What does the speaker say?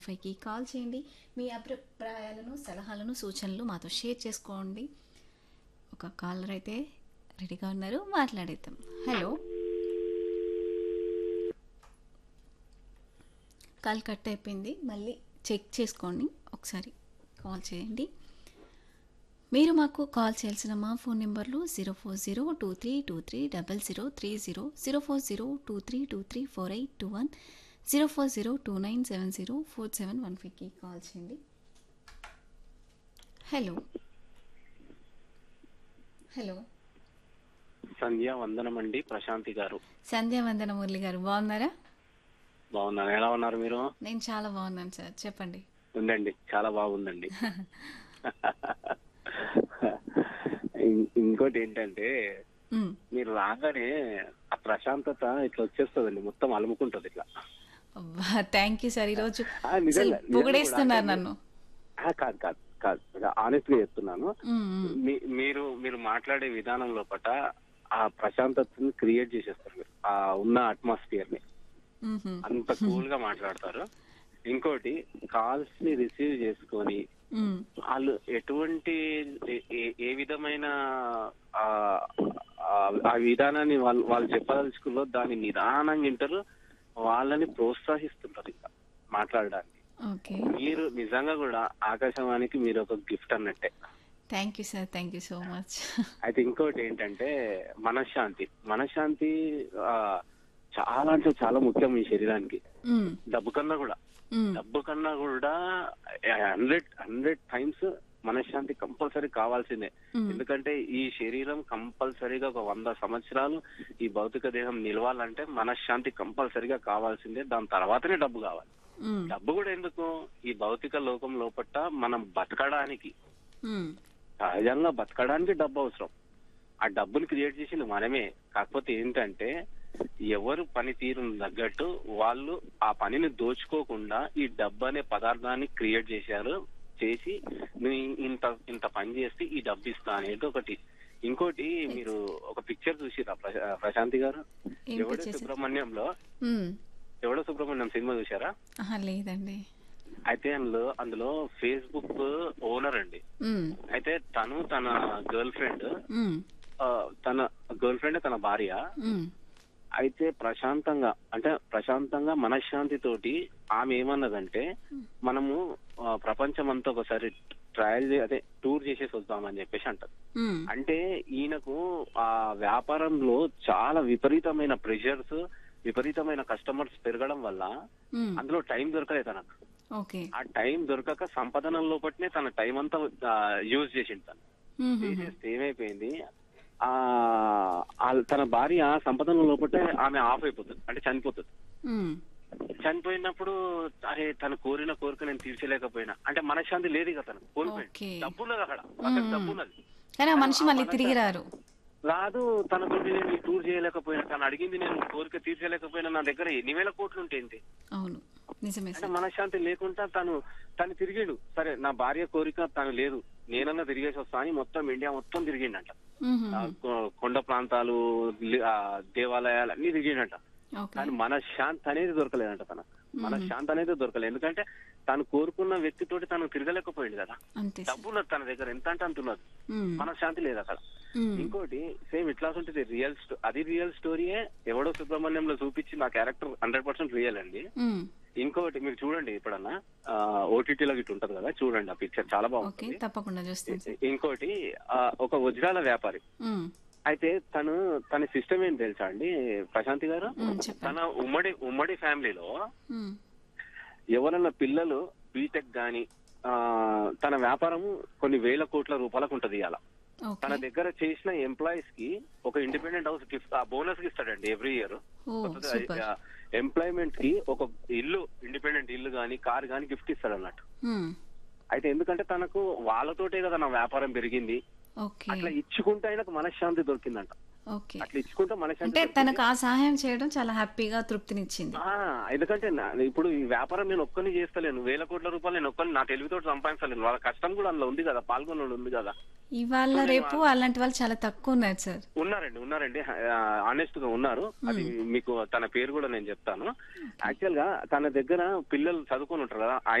ఫైవ్కి కాల్ చేయండి మీ అభిప్రాయాలను సలహాలను సూచనలు మాతో షేర్ చేసుకోండి ఒక కాలర్ అయితే రెడీగా ఉన్నారు మాట్లాడేద్దాం హలో కాల్ కట్ అయిపోయింది మళ్ళీ చెక్ చేసుకోండి ఒకసారి కాల్ చేయండి మీరు మాకు కాల్ చేయాల్సిన మా ఫోన్ నెంబర్లు zero four zero two three two three double zero three zero zero four zero two three two three four eight two one zero four zero two nine seven zero four seven one ఫైవ్కి call చేయండి hello hello Sandhya వందనం అండి ప్రశాంతి గారు సంధ్యావందన మురళి గారు బాగున్నారా బాగున్నాను ఎలా ఉన్నారు మీరు నేను చాలా బాగున్నాను సార్ చెప్పండి ఉందండి చాలా బాగుందండి ఇం- ఇంకోటి ఏంటంటే మ్, మీరు రాగానే ఆ ప్రశాంతత ఇట్లా వచ్చేస్తుందండి మొత్తం అలుముకుంటది ఇట్లా అబ్బా థ్యాంక్ యూ సార్ ఈరోజు ఆ, నిజంగా, అసలు నిజంగా పొగిడేస్తున్నారు కూడా నన్ను ఆ, కాదు కాదు కాదు ఆనెస్ట్ గా చెప్తున్నాను మ్, మ్, మీ- మీరు మీరు మాట్లాడే విధానం లోపట ఆ ప్రశాంతతని క్రియేట్ చేసేస్తారు మీరు ఆ ఉన్న అట్మాస్ఫియర్ ని మ్, మ్, అంత కూల్ గా మాట్లాడతారు ఇంకోటి కాల్స్ ని రిసీవ్ చేసుకొని మ్, వాళ్ళు ఎటువంటి ఏ- ఏ- ఏ విధమైన ఆ ఆ- ఆ విధానాన్ని వాళ్ళు వాళ్ళు చెప్పదలుచుకుల్లో దాన్ని నిదానంగా వింటారు వాళ్ళని ప్రోత్సహిస్తుంటారు ఇంకా మాట్లాడడానికి ఓకే మీరు నిజంగా కూడా ఆకాశవాణికి మీరు ఒక గిఫ్ట్ అన్నట్టే thank you sir thank you so much అయితే ఇంకోటి ఏంటంటే మనశ్శాంతి మనశ్శాంతి ఆ, చాలా అంటే చాలా ముఖ్యం ఈ శరీరానికి మ్, డబ్బు కన్నా కూడా మ్, డబ్బు కన్నా కూడా హండ్రెడ్ హండ్రెడ్ టైమ్స్ మనశ్శాంతి కంపల్సరీ కావాల్సిందే మ్, ఎందుకంటే ఈ శరీరం కంపల్సరీగా ఒక వంద సంవత్సరాలు ఈ భౌతిక దేహం నిలవాలంటే మనశ్శాంతి కంపల్సరీగా కావాల్సిందే దాని తర్వాతనే డబ్బు కావాలి మ్, డబ్బు కూడా ఎందుకు ఈ భౌతిక లోకం లోపట మనం బతకడానికి మ్, సహజంగా బతకడానికి డబ్బు అవసరం ఆ డబ్బుని క్రియేట్ చేసింది మనమే కాకపోతే ఏంటంటే ఎవరు పనితీరు తగ్గట్టు వాళ్ళు ఆ పనిని దోచుకోకుండా ఈ డబ్బు అనే పదార్థాన్ని క్రియేట్ చేశారు చేసి నువ్వు ఇంత ఇంత పని చేస్తే ఈ డబ్బు ఇస్తా అనేది ఒకటి ఇంకోటి మీరు ఒక పిక్చర్ చూసిరా ప్రశా- ప్రశాంతి గారు ఏం ఎవడో picture, sir? సుబ్రహ్మణ్యంలో మ్, ఎవడో సుబ్రహ్మణ్యం సినిమా చూసారా ఆహా, లేదండి అయితే అందులో అందులో ఫేస్బుక్ ఓనర్ అండి మ్, అయితే తను తన గర్ల్ ఫ్రెండ్ మ్, తన గర్ల్ ఫ్రెండ్ తన భార్య మ్, అయితే ప్రశాంతంగా అంటే ప్రశాంతంగా మనశ్శాంతి తోటి ఆమె ఏమన్నదంటే మనము ఆ, ప్రపంచం అంతా ఒకసారి ట్రయల్ అదే టూర్ చేసేసి వద్దామని చెప్పేసి అంటది మ్, అంటే ఈయనకు ఆ వ్యాపారంలో చాలా విపరీతమైన ప్రెషర్స్ విపరీతమైన కస్టమర్స్ పెరగడం వల్ల మ్, అందులో టైం దొరకలేదు తనకు ఓకే ఆ టైం దొరకక సంపాదన లోపట్నే తన టైం అంతా యూజ్ చేసింది తను మ్, మ్, మ్, చేసేస్తే ఏమైపోయింది ఆ ఆ- తన భార్య సంపదన లోపటే ఆమె ఆఫ్ అయిపోతుంది అంటే చనిపోతుంది మ్, చనిపోయినప్పుడు అరే తను కోరిన కోరిక నేను తీర్చలేకపోయినా అంటే మనశ్శాంతి లేదు ఇక తను కోల్పోయింది ఓకే. డబ్బు ఉన్నది అక్కడ అక్కడ మ్మ్. డబ్బు ఉన్నది కానీ ఆ మనిషి మళ్ళీ తిరిగి రారు రాదు తనతో నేను ఈ టూర్ చేయలేకపోయినా తను అడిగింది నేను కోరిక తీర్చలేకపోయినా నా దగ్గర ఎన్ని వేల కోట్లు ఉంటాయింది అవును నిజమే అంటే సార్ మనశ్శాంతి లేకుండా తను తను తిరిగిండు సరే నా భార్య కోరిక తను లేదు నేనన్నా తిరిగేసి వస్తా అని మొత్తం ఇండియా మొత్తం తిరిగిండంట మ్, మ్, ఆ మ్, కొ- కొండ ప్రాంతాలు లి- ఆ దేవాలయాలు అన్ని తిరిగిండట ఓకే కానీ మన శాంతి అనేది దొరకలేదంట తన మన శాంతి అనేది దొరకలేదు ఎందుకంటే తను కోరుకున్న వ్యక్తితోటి తను తిరగలేకపోయింది కదా అంతే సార్ డబ్బు ఉన్నది తన దగ్గర ఎంత అంటే అంత ఉన్నది మ్, మన శాంతి లేదు అక్కడ మ్, ఇంకోటి సేమ్ ఇట్లా ఉంటుంది రియల్ స్టో అది రియల్ స్టోరీయే ఎవడో సుబ్రహ్మణ్యంలో చూపించి నా క్యారెక్టర్ హండ్రెడ్ పర్సెంట్ రియల్ అండి మ్, ఇంకోటి మీరు చూడండి ఎప్పుడన్నా ఓటీటీలో ఇటు ఉంటది కదా చూడండి ఆ పిక్చర్ చాలా ఓకే బాగుంటుంది తప్పకుండా చూస్తాను సార్ ఇంకోటి ఆ, ఒక వజ్రాల వ్యాపారి మ్, అయితే తను తన సిస్టమ్ ఏం తెలుసా అండి ప్రశాంతి గారు మ్, చెప్పండి తన ఉమ్మడి ఉమ్మడి ఫ్యామిలీలో మ్, ఎవరన్నా పిల్లలు బీటెక్ గాని ఆ, తన వ్యాపారం కొన్ని వేల కోట్ల రూపాయలకు ఉంటది ఇవాళ తన ఓకే దగ్గర చేసిన ఎంప్లాయీస్ కి ఒక ఇండిపెండెంట్ హౌస్ గిఫ్ట్ ఆ బోనస్ కి ఇస్తాడండి ఎవ్రీ ఇయర్ ఓ సూపర్ ఎంప్లాయ్మెంట్ కి ఒక ఇల్లు ఇండిపెండెంట్ ఇల్లు గాని కార్ గాని గిఫ్ట్ ఇస్తాడు అన్నట్టు మ్, అయితే ఎందుకంటే తనకు వాళ్ళతోటే కదా నా వ్యాపారం పెరిగింది ఓకే అట్లా ఇచ్చుకుంటే ఆయనకు మనశ్శాంతి దొరికిందంట ఓకే అట్లా ఇచ్చుకుంటే మనకి అంటే తనకు ఆ సహాయం చేయడం చాలా హ్యాపీగా తృప్తినిచ్చింది ఆ, ఎందుకంటే నా- ఇప్పుడు ఈ వ్యాపారం నేను ఒక్కని చేస్తలేను వేల కోట్ల రూపాయలు నేను ఒక్కని నా తెలివితో సంపాదించలేను వాళ్ళ కష్టం కూడా అందులో ఉంది కదా పాల్గొనడం ఉంది కదా ఇవాళ రేపు అలాంటి వాళ్ళు చాలా తక్కువ ఉన్నారు సార్ ఉన్నారండి ఉన్నారండి ఆనెస్ట్ గా ఉన్నారు అది మీకు తన పేరు కూడా నేను చెప్తాను యాక్చువల్ గా తన దగ్గర పిల్లలు చదువుకొని ఉంటారు కదా